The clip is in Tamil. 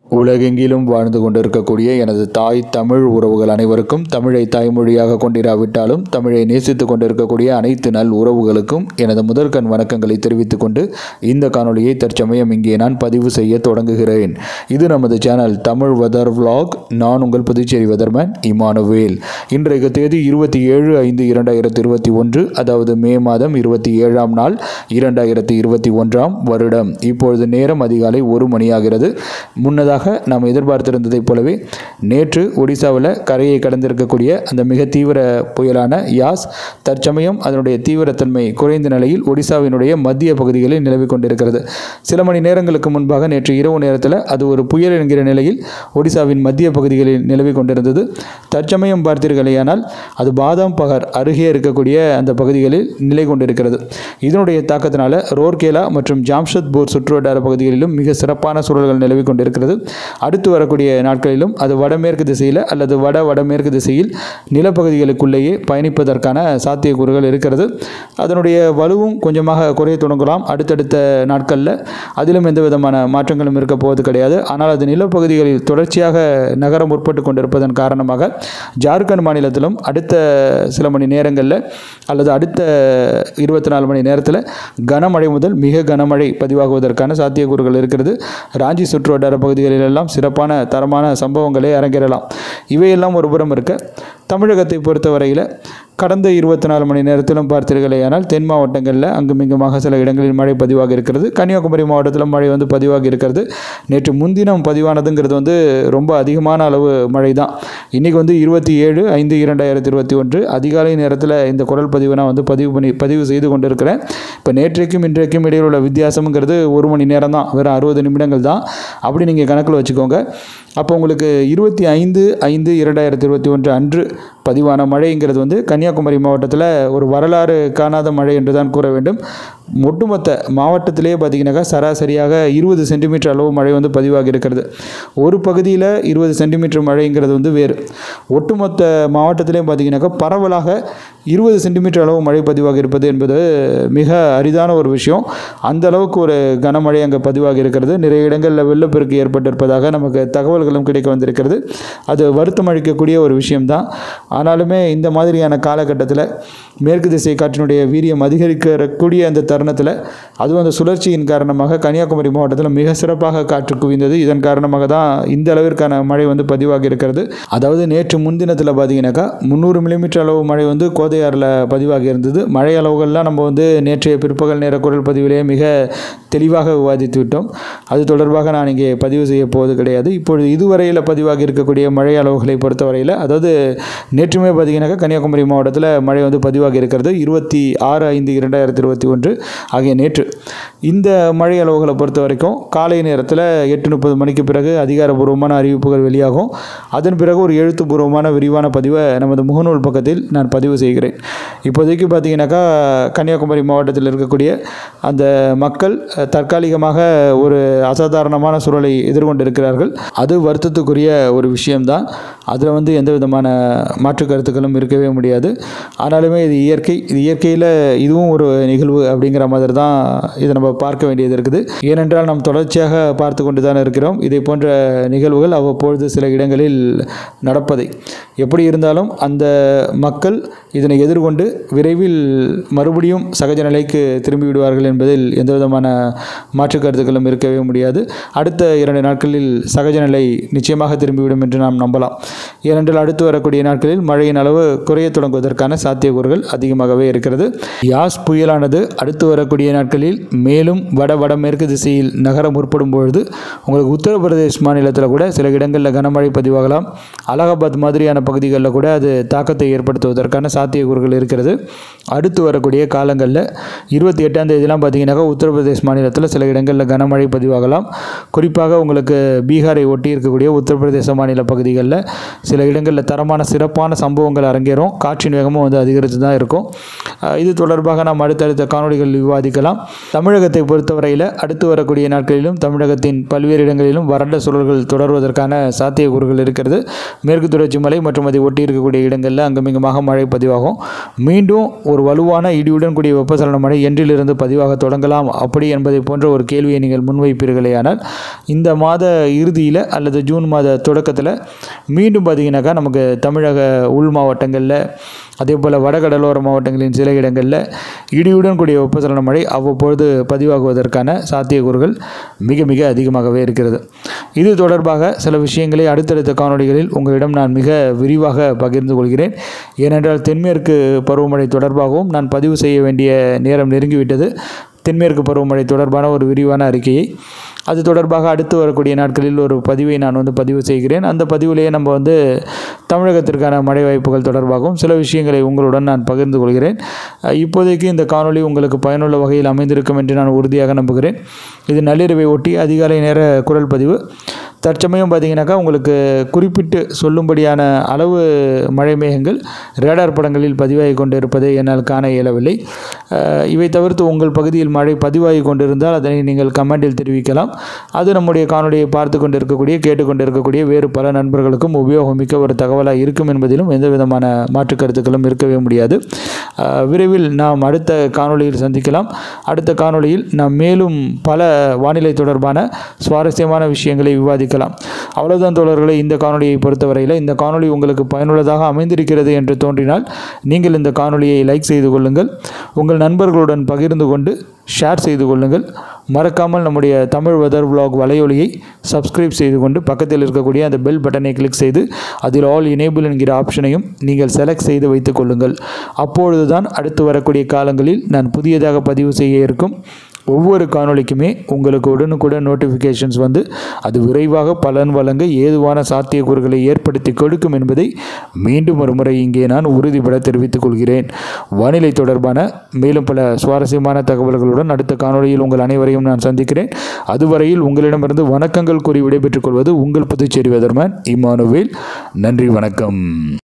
உலகெங்கிலும் வாழ்ந்து கொண்டிருக்கக்கூடிய எனது தாய் தமிழ் உறவுகள் அனைவருக்கும் தமிழை தாய்மொழியாக கொண்டிராவிட்டாலும் தமிழை நேசித்து கொண்டிருக்கக்கூடிய அனைத்து நல் உறவுகளுக்கும் எனது முதற்கண் வணக்கங்களை தெரிவித்துக் கொண்டு இந்த காணொளியை தற்சமயம் இங்கே நான் பதிவு செய்ய தொடங்குகிறேன் இது நமது சேனல் தமிழ் வெதர் vlog நான் உங்கள் புதுச்சேரி வெதர்மேன் இமானுவேல் இன்றைக்கு தேதி இருபத்தி ஏழு ஐந்து இரண்டாயிரத்தி இருபத்தி ஒன்று அதாவது மே மாதம் இருபத்தி ஏழாம் நாள் இரண்டாயிரத்தி இருபத்தி ஒன்றாம் வருடம் இப்பொழுது நேரம் அதிகாலை ஒரு மணியாகிறது முன்னதாக நாம் எதிர்பார்த்திருந்ததைப் போலவே நேற்று ஒடிசாவில் கரையை கடந்திருக்கக்கூடிய அந்த மிக தீவிர புயலான யாஸ் தற்சமயம் அதனுடைய தீவிரத்தன்மை குறைந்த நிலையில் ஒடிசாவினுடைய மத்திய பகுதிகளில் நிலவிக் கொண்டிருக்கிறது சில மணி நேரங்களுக்கு முன்பாக நேற்று இரவு நேரத்தில் அது ஒரு புயல் என்கிற நிலையில் ஒடிசாவின் மத்திய பகுதிகளில் நிலவிக் கொண்டிருந்தது தற்சமயம் பார்த்தீர்களேயானால் அது பாதாம் பகர் அருகே இருக்கக்கூடிய அந்த பகுதிகளில் நிலை கொண்டிருக்கிறது இதனுடைய தாக்கத்தினால ரோர்கேலா மற்றும் ஜாம்ஷத்பூர் சுற்றுவட்டார பகுதிகளிலும் மிக சிறப்பான சூழல்கள் நிலவிக் கொண்டிருக்கிறது அடுத்து வரக்கூடிய நாட்களிலும் அது வடமேற்கு திசையில் அல்லது வட வடமேற்கு திசையில் நிலப்பகுதிகளுக்குள்ளேயே பயணிப்பதற்கான சாத்தியக்கூறுகள் இருக்கிறது அதனுடைய வலுவும் கொஞ்சமாக குறைய தொடங்கலாம் அடுத்தடுத்த நாட்களில் அதிலும் எந்த விதமான மாற்றங்களும் இருக்க போவது கிடையாது ஆனால் அது நிலப்பகுதிகளில் தொடர்ச்சியாக நகர முற்பட்டு கொண்டிருப்பதன் காரணமாக ஜார்க்கண்ட் மாநிலத்திலும் அடுத்த சில மணி நேரங்களில் அல்லது அடுத்த இருபத்தி நாலு மணி நேரத்தில் கனமழை முதல் மிக கனமழை பதிவாகுவதற்கான சாத்தியக்கூறுகள் இருக்கிறது ராஞ்சி சுற்றுவட்டார பகுதிகளிலெல்லாம் சிறப்பான தரமான சம்பவங்களே அரங்கேறலாம் இவையெல்லாம் ஒரு புறம் இருக்க தமிழகத்தை பொறுத்தவரையில் கடந்த இருபத்தி நாலு மணி நேரத்திலும் பார்த்தீர்களேயானால் தென் மாவட்டங்களில் அங்குமிங்குமாக சில இடங்களில் மழை பதிவாகி இருக்கிறது கன்னியாகுமரி மாவட்டத்திலும் மழை வந்து பதிவாகி இருக்கிறது நேற்று முன்தினம் பதிவானதுங்கிறது வந்து ரொம்ப அதிகமான அளவு மழை தான் இன்றைக்கி வந்து இருபத்தி ஏழு ஐந்து இரண்டாயிரத்தி இருபத்தி ஒன்று அதிகாலை நேரத்தில் இந்த குரல் பதிவை நான் வந்து பதிவு பண்ணி பதிவு செய்து கொண்டிருக்கிறேன் இப்போ நேற்றைக்கும் இன்றைக்கும் இடையில் உள்ள வித்தியாசம்ங்கிறது ஒரு மணி நேரம் தான் வெறும் அறுபது நிமிடங்கள் தான் அப்படி நீங்கள் கணக்கில் வச்சுக்கோங்க அப்போ உங்களுக்கு இருபத்தி ஐந்து ஐந்து இரண்டாயிரத்தி இருபத்தி ஒன்று அன்று பதிவான மழைங்கிறது வந்து கன்னியாகுமரி மாவட்டத்தில் ஒரு வரலாறு காணாத மழை என்று தான் கூற வேண்டும் ஒட்டுமொத்த மாவட்டத்திலே பார்த்தீங்கன்னாக்கா சராசரியாக இருபது சென்டிமீட்டர் அளவு மழை வந்து பதிவாகி இருக்கிறது ஒரு பகுதியில் இருபது சென்டிமீட்டர் மழைங்கிறது வந்து வேறு ஒட்டுமொத்த மாவட்டத்திலையும் பார்த்தீங்கன்னாக்கா பரவலாக இருபது சென்டிமீட்டர் அளவு மழை பதிவாகி இருப்பது என்பது மிக அரிதான ஒரு விஷயம் அந்த அளவுக்கு ஒரு கனமழை அங்கே பதிவாகி இருக்கிறது நிறைய இடங்களில் வெள்ளப்பெருக்கு ஏற்பட்டிருப்பதாக நமக்கு தகவல்களும் கிடைக்க வந்திருக்கிறது அது வருத்தம் அளிக்கக்கூடிய ஒரு விஷயம்தான் ஆனாலுமே இந்த மாதிரியான காலகட்டத்தில் மேற்கு திசை காற்றினுடைய வீரியம் அதிகரிக்கக்கூடிய அந்த தருணத்தில் அதுவும் அந்த சுழற்சியின் காரணமாக கன்னியாகுமரி மாவட்டத்தில் மிக சிறப்பாக காற்று குவிந்தது இதன் காரணமாக தான் இந்த அளவிற்கான மழை வந்து பதிவாகி இருக்கிறது அதாவது நேற்று முன்தினத்தில் பார்த்தீங்கன்னாக்கா முந்நூறு மில்லிமீட்டர் அளவு மழை வந்து கோதையாறில் பதிவாகி இருந்தது மழை அளவுகள்லாம் நம்ம வந்து நேற்றைய பிற்பகல் நேர குரல் பதிவிலேயே மிக தெளிவாக விவாதித்து விட்டோம் அது தொடர்பாக நான் இங்கே பதிவு செய்ய போவது கிடையாது இப்பொழுது இதுவரையில் பதிவாகி இருக்கக்கூடிய மழை அளவுகளை பொறுத்தவரையில் அதாவது நேற்றுமே பார்த்தீங்கன்னாக்கா கன்னியாகுமரி மாவட்டத்தில் மழை வந்து பதிவாகி இருக்கிறது இருபத்தி ஆறு ஐந்து இரண்டாயிரத்தி இருபத்தி ஒன்று ஆகிய நேற்று இந்த மழை அளவுகளை பொறுத்த வரைக்கும் காலை நேரத்தில் எட்டு முப்பது மணிக்கு பிறகு அதிகாரப்பூர்வமான அறிவிப்புகள் வெளியாகும் அதன் பிறகு ஒரு எழுத்துப்பூர்வமான விரிவான பதிவை நமது முகநூல் பக்கத்தில் நான் பதிவு செய்கிறேன் இப்போதைக்கு பார்த்தீங்கன்னாக்கா கன்னியாகுமரி மாவட்டத்தில் இருக்கக்கூடிய அந்த மக்கள் அஹ், தற்காலிகமாக ஒரு அசாதாரணமான சூழலை எதிர்கொண்டிருக்கிறார்கள் அது வருத்தத்துக்குரிய ஒரு விஷயம்தான் அதில் வந்து எந்த விதமான மாற்று கருத்துக்களும் இருக்கவே முடியாது ஆனாலுமே இது இயற்கை இது இயற்கையில் இதுவும் ஒரு நிகழ்வு அப்படிங்கிற மாதிரி தான் இதை நம்ம பார்க்க வேண்டியது இருக்குது ஏனென்றால் நாம் தொடர்ச்சியாக பார்த்து கொண்டு தான் இருக்கிறோம் இதை போன்ற நிகழ்வுகள் அவ்வப்பொழுது சில இடங்களில் நடப்பதை எப்படி இருந்தாலும் அந்த மக்கள் இதனை எதிர்கொண்டு விரைவில் மறுபடியும் சகஜ நிலைக்கு திரும்பி விடுவார்கள் என்பதில் எந்த விதமான மாற்று கருத்துக்களும் இருக்கவே முடியாது அடுத்த இரண்டு நாட்களில் சகஜ நிலை நிச்சயமாக திரும்பிவிடும் என்று நாம் நம்பலாம் ஏனென்றால் அடுத்து வரக்கூடிய நாட்களில் மழையின் அளவு குறைய தொடங்குவதற்கான சாத்தியக்கூறுகள் அதிகமாகவே இருக்கிறது யாஸ் புயலானது அடுத்து வரக்கூடிய நாட்களில் மேலும் வட வடமேற்கு திசையில் நகர முற்படும் பொழுது உங்களுக்கு உத்தரப்பிரதேஷ் மாநிலத்தில் கூட சில இடங்களில் கனமழை பதிவாகலாம் அலகாபாத் மாதிரியான பகுதிகளில் கூட அது தாக்கத்தை ஏற்படுத்துவதற்கான சாத்தியக்கூறுகள் இருக்கிறது அடுத்து வரக்கூடிய காலங்களில் இருபத்தி எட்டாம் தேதியெலாம் பார்த்தீங்கன்னாக்கா உத்தரப்பிரதேஷ் மாநிலத்தில் சில இடங்களில் கனமழை பதிவாகலாம் குறிப்பாக உங்களுக்கு பீகாரை ஒட்டி இருக்கக்கூடிய உத்தரப்பிரதேச மாநில பகுதிகளில் சில இடங்களில் தரமான சிறப்பான பரபரப்பான சம்பவங்கள் அரங்கேறும் காற்றின் வேகமும் வந்து அதிகரித்து தான் இருக்கும் அஹ் இது தொடர்பாக நாம் அடுத்தடுத்த காணொளிகள் விவாதிக்கலாம் தமிழகத்தை பொறுத்தவரையில் அடுத்து வரக்கூடிய நாட்களிலும் தமிழகத்தின் பல்வேறு இடங்களிலும் வறண்ட சூழல்கள் தொடர்வதற்கான சாத்தியக்கூறுகள் இருக்கிறது மேற்கு தொடர்ச்சி மலை மற்றும் அதை ஒட்டி இருக்கக்கூடிய இடங்களில் அங்குமிங்குமாக மழை பதிவாகும் மீண்டும் ஒரு வலுவான இடியுடன் கூடிய வெப்பசலன மழை என்றிலிருந்து பதிவாக தொடங்கலாம் அப்படி என்பதை போன்ற ஒரு கேள்வியை நீங்கள் முன்வைப்பீர்களேயானால் இந்த மாத இறுதியில் அல்லது ஜூன் மாத தொடக்கத்தில் மீண்டும் பார்த்தீங்கன்னாக்கா நமக்கு தமிழக உள் மாவட்டங்களில் அதே போல் வடகடலோர மாவட்டங்களின் சில இடங்களில் இடியுடன் கூடிய வெப்பசலன மழை அவ்வப்பொழுது பதிவாகுவதற்கான சாத்தியக்கூறுகள் மிக மிக அதிகமாகவே இருக்கிறது இது தொடர்பாக சில விஷயங்களை அடுத்தடுத்த காணொளிகளில் உங்களிடம் நான் மிக விரிவாக பகிர்ந்து கொள்கிறேன் ஏனென்றால் தென்மேற்கு பருவமழை தொடர்பாகவும் நான் பதிவு செய்ய வேண்டிய நேரம் நெருங்கிவிட்டது தென்மேற்கு பருவமழை தொடர்பான ஒரு விரிவான அறிக்கையை அது தொடர்பாக அடுத்து வரக்கூடிய நாட்களில் ஒரு பதிவை நான் வந்து பதிவு செய்கிறேன் அந்த பதிவிலேயே நம்ம வந்து தமிழகத்திற்கான மழை வாய்ப்புகள் தொடர்பாகவும் சில விஷயங்களை உங்களுடன் நான் பகிர்ந்து கொள்கிறேன் அஹ் இப்போதைக்கு இந்த காணொளி உங்களுக்கு பயனுள்ள வகையில் அமைந்திருக்கும் என்று நான் உறுதியாக நம்புகிறேன் இது நள்ளிரவை ஒட்டி அதிகாலை நேர குரல் பதிவு தற்சமயம் பார்த்தீங்கன்னாக்கா உங்களுக்கு குறிப்பிட்டு சொல்லும்படியான அளவு மழை மேகங்கள் ரேடார் படங்களில் பதிவாகி கொண்டு இருப்பதை என்னால் காண இயலவில்லை அஹ் இவை தவிர்த்து உங்கள் பகுதியில் மழை பதிவாகி கொண்டிருந்தால் அதனை நீங்கள் கமெண்டில் தெரிவிக்கலாம் அது நம்முடைய காணொலியை பார்த்து கொண்டிருக்கக்கூடிய கேட்டுக்கொண்டிருக்கக்கூடிய வேறு பல நண்பர்களுக்கும் உபயோகமிக்க ஒரு தகவலாக இருக்கும் என்பதிலும் எந்த விதமான மாற்று கருத்துக்களும் இருக்கவே முடியாது அஹ் விரைவில் நாம் அடுத்த காணொளியில் சந்திக்கலாம் அடுத்த காணொளியில் நாம் மேலும் பல வானிலை தொடர்பான சுவாரஸ்யமான விஷயங்களை விவாதிக்கலாம் அவ்வளவுதான் தோழர்களை இந்த காணொளியை பொறுத்தவரையில் இந்த காணொளி உங்களுக்கு பயனுள்ளதாக அமைந்திருக்கிறது என்று தோன்றினால் நீங்கள் இந்த காணொளியை லைக் செய்து கொள்ளுங்கள் உங்கள் நண்பர்களுடன் பகிர்ந்து கொண்டு ஷேர் செய்து கொள்ளுங்கள் மறக்காமல் நம்முடைய தமிழ் வெதர் vlog வலையொலியை சப்ஸ்கிரைப் செய்து கொண்டு பக்கத்தில் இருக்கக்கூடிய அந்த பெல் பட்டனை கிளிக் செய்து அதில் ஆல் எனேபிள் என்கிற ஆப்ஷனையும் நீங்கள் செலக்ட் செய்து வைத்துக் கொள்ளுங்கள் அப்பொழுதுதான் அடுத்து வரக்கூடிய காலங்களில் நான் புதியதாக பதிவு செய்ய இருக்கும் ஒவ்வொரு காணொளிக்குமே உங்களுக்கு உடனுக்குடன் நோட்டிஃபிகேஷன்ஸ் வந்து அது விரைவாக பலன் வழங்க ஏதுவான சாத்தியக்கூறுகளை ஏற்படுத்தி கொடுக்கும் என்பதை மீண்டும் ஒரு முறை இங்கே நான் உறுதிபட தெரிவித்துக் கொள்கிறேன் வானிலை தொடர்பான மேலும் பல சுவாரஸ்யமான தகவல்களுடன் அடுத்த காணொளியில் உங்கள் அனைவரையும் நான் சந்திக்கிறேன் அதுவரையில் உங்களிடமிருந்து வணக்கங்கள் கூறி விடைபெற்றுக் கொள்வது உங்கள் புதுச்சேரி வெதர்மேன் இமானுவேல் நன்றி வணக்கம்